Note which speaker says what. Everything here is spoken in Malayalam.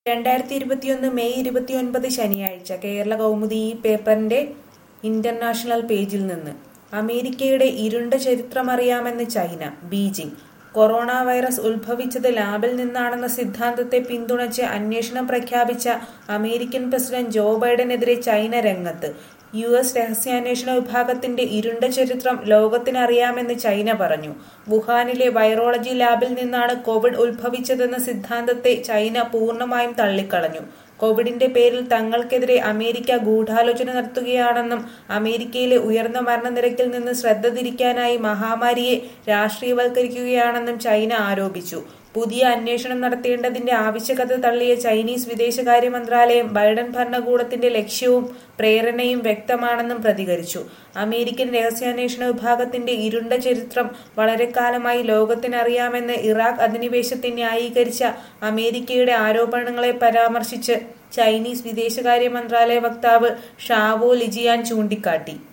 Speaker 1: രണ്ടായിരത്തി ഇരുപത്തിയൊന്ന് മെയ് ഇരുപത്തിയൊൻപത് ശനിയാഴ്ച കേരള കൗമുദി ഈ പേപ്പറിന്റെ ഇന്റർനാഷണൽ പേജിൽ നിന്ന് അമേരിക്കയുടെ ഇരുണ്ട ചരിത്രമറിയാമെന്ന് ചൈന ബീജിംഗ് കൊറോണ വൈറസ് ഉത്ഭവിച്ചത് ലാബിൽ നിന്നാണെന്ന സിദ്ധാന്തത്തെ പിന്തുണച്ച് അന്വേഷണം പ്രഖ്യാപിച്ച അമേരിക്കൻ പ്രസിഡന്റ് ജോ ബൈഡനെതിരെ ചൈന രംഗത്ത് യു എസ് രഹസ്യാന്വേഷണ വിഭാഗത്തിന്റെ ഇരുണ്ട ചരിത്രം ലോകത്തിനറിയാമെന്ന് ചൈന പറഞ്ഞു വുഹാനിലെ വൈറോളജി ലാബിൽ നിന്നാണ് കോവിഡ് ഉത്ഭവിച്ചതെന്ന സിദ്ധാന്തത്തെ ചൈന പൂർണ്ണമായും തള്ളിക്കളഞ്ഞു കോവിഡിന്റെ പേരിൽ തങ്ങൾക്കെതിരെ അമേരിക്ക ഗൂഢാലോചന നടത്തുകയാണെന്നും അമേരിക്കയിലെ ഉയർന്ന മരണനിരക്കിൽ നിന്ന് ശ്രദ്ധ തിരിക്കാനായി മഹാമാരിയെ രാഷ്ട്രീയവൽക്കരിക്കുകയാണെന്നും ചൈന ആരോപിച്ചു പുതിയ അന്വേഷണം നടത്തേണ്ടതിന്റെ ആവശ്യകത തള്ളിയ ചൈനീസ് വിദേശകാര്യ മന്ത്രാലയം ബൈഡൻ ഭരണകൂടത്തിന്റെ ലക്ഷ്യവും പ്രേരണയും വ്യക്തമാണെന്നും പ്രതികരിച്ചു അമേരിക്കൻ രഹസ്യാന്വേഷണ വിഭാഗത്തിന്റെ ഇരുണ്ട ചരിത്രം വളരെക്കാലമായി ലോകത്തിനറിയാമെന്ന് ഇറാഖ് അധിനിവേശത്തെ ന്യായീകരിച്ച അമേരിക്കയുടെ ആരോപണങ്ങളെ പരാമർശിച്ച് ചൈനീസ് വിദേശകാര്യ മന്ത്രാലയ വക്താവ് ഷാവോ ലിജിയാൻ ചൂണ്ടിക്കാട്ടി